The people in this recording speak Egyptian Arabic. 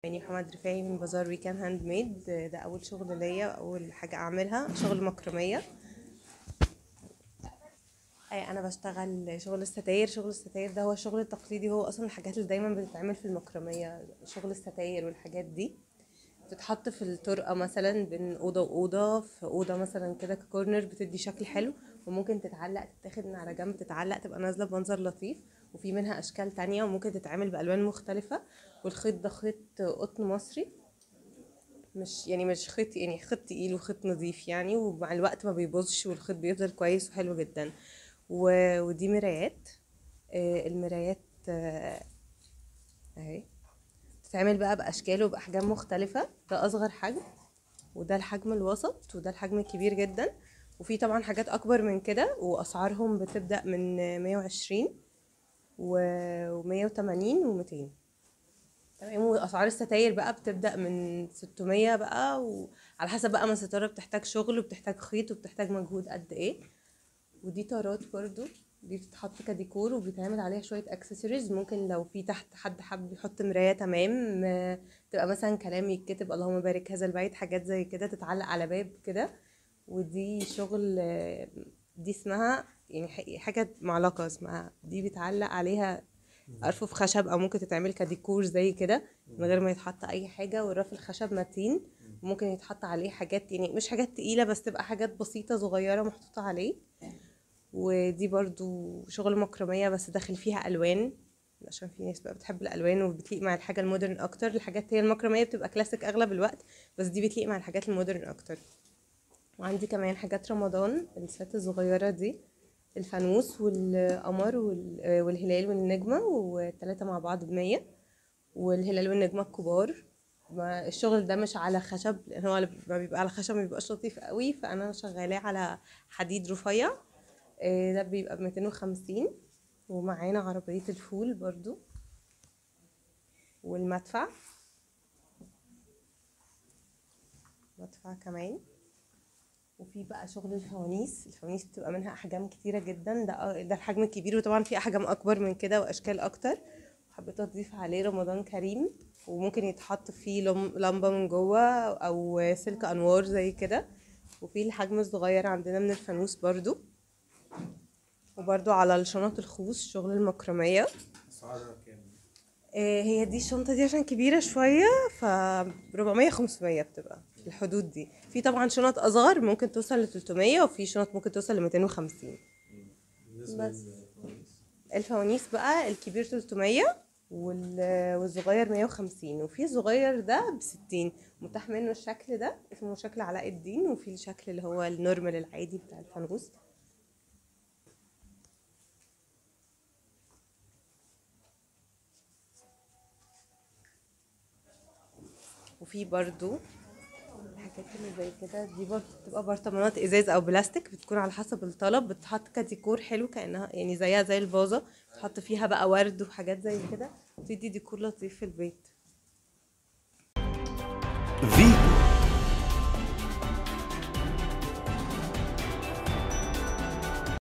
يعني محمد رفاعي من بازار ويكان هاند ميد ده اول شغل ليا اول حاجه اعملها شغل مكرميه أي انا بشتغل شغل الستاير شغل الستاير ده هو الشغل التقليدي هو اصلا الحاجات اللي دايما بتتعمل في المكرميه شغل الستاير والحاجات دي بتتحط في الطرقه مثلا بين اوضه واوضه في اوضه مثلا كده ككورنر بتدي شكل حلو وممكن تتعلق تتاخد من على جنب تتعلق تبقى نازله بمنظر لطيف وفي منها اشكال تانية وممكن تتعمل بالوان مختلفه والخيط ده خيط قطن مصري مش يعني مش خيط يعني خيط تقيل وخيط نظيف يعني ومع الوقت ما بيبوظش والخيط بيفضل كويس وحلو جدا و... ودي مرايات آه، المرايات آه، اهي بتتعمل بقى باشكال وباحجام مختلفه ده اصغر حجم وده الحجم الوسط وده الحجم الكبير جدا وفي طبعا حاجات اكبر من كده واسعارهم بتبدا من 120 و 180 و 200 تمام واسعار الستاير بقى بتبدا من 600 بقى وعلى حسب بقى ما الستاره بتحتاج شغل وبتحتاج خيط وبتحتاج مجهود قد ايه ودي طارات برضو دي بتتحط كديكور وبيتعمل عليها شويه اكسسوارز ممكن لو في تحت حد حب يحط مرايه تمام آه، تبقى مثلا كلام يتكتب اللهم بارك هذا البيت حاجات زي كده تتعلق على باب كده ودي شغل آه، دي اسمها يعني ح- حاجه معلقه اسمها دي بيتعلق عليها ارفف خشب او ممكن تتعمل كديكور زي كده من غير ما يتحط اي حاجه والرف الخشب متين وممكن يتحط عليه حاجات يعني مش حاجات تقيله بس تبقى حاجات بسيطه صغيره محطوطه عليه ودي برضو شغل مكرميه بس داخل فيها الوان عشان في ناس بقى بتحب الالوان وبتليق مع الحاجه المودرن اكتر الحاجات هي المكرميه بتبقى كلاسيك اغلب الوقت بس دي بتليق مع الحاجات المودرن اكتر وعندي كمان حاجات رمضان السات الصغيره دي الفانوس والقمر وال- والهلال والنجمه والتلاته مع بعض بمية والهلال والنجمه الكبار ما الشغل ده مش على خشب لان هو لما بيبقى على خشب ما بيبقاش لطيف قوي فانا شغالاه على حديد رفيع آه، ده بيبقى بميتين وخمسين ومعانا عربية الفول برضو والمدفع مدفع كمان وفي بقى شغل الفوانيس الفوانيس بتبقى منها احجام كتيره جدا ده ده الحجم الكبير وطبعا في احجام اكبر من كده واشكال اكتر حبيت اضيف عليه رمضان كريم وممكن يتحط فيه لم- لمبه من جوه او سلك انوار زي كده وفي الحجم الصغير عندنا من الفانوس برضو وبرضو على الشنط الخوص شغل المكرميه اسعارها كام؟ آه، هي دي الشنطة دي عشان كبيرة شوية ف 400 500 بتبقى في الحدود دي في طبعا شنط أصغر ممكن توصل ل 300 وفي شنط ممكن توصل ل 250 بالنسبة بس. للفوانيس الفوانيس بقى الكبير 300 وال- والصغير 150 وفي الصغير ده ب 60 متاح منه الشكل ده اسمه شكل علاء الدين وفي الشكل اللي هو النورمال العادي بتاع الفانوس وفي برضو الحاجات اللي زي كده دي برضو بتبقى برطمانات ازاز او بلاستيك بتكون على حسب الطلب بتحط كديكور حلو كانها يعني زيها زي الفازه تحط فيها بقى ورد وحاجات زي كده تدي ديكور لطيف في البيت فيتو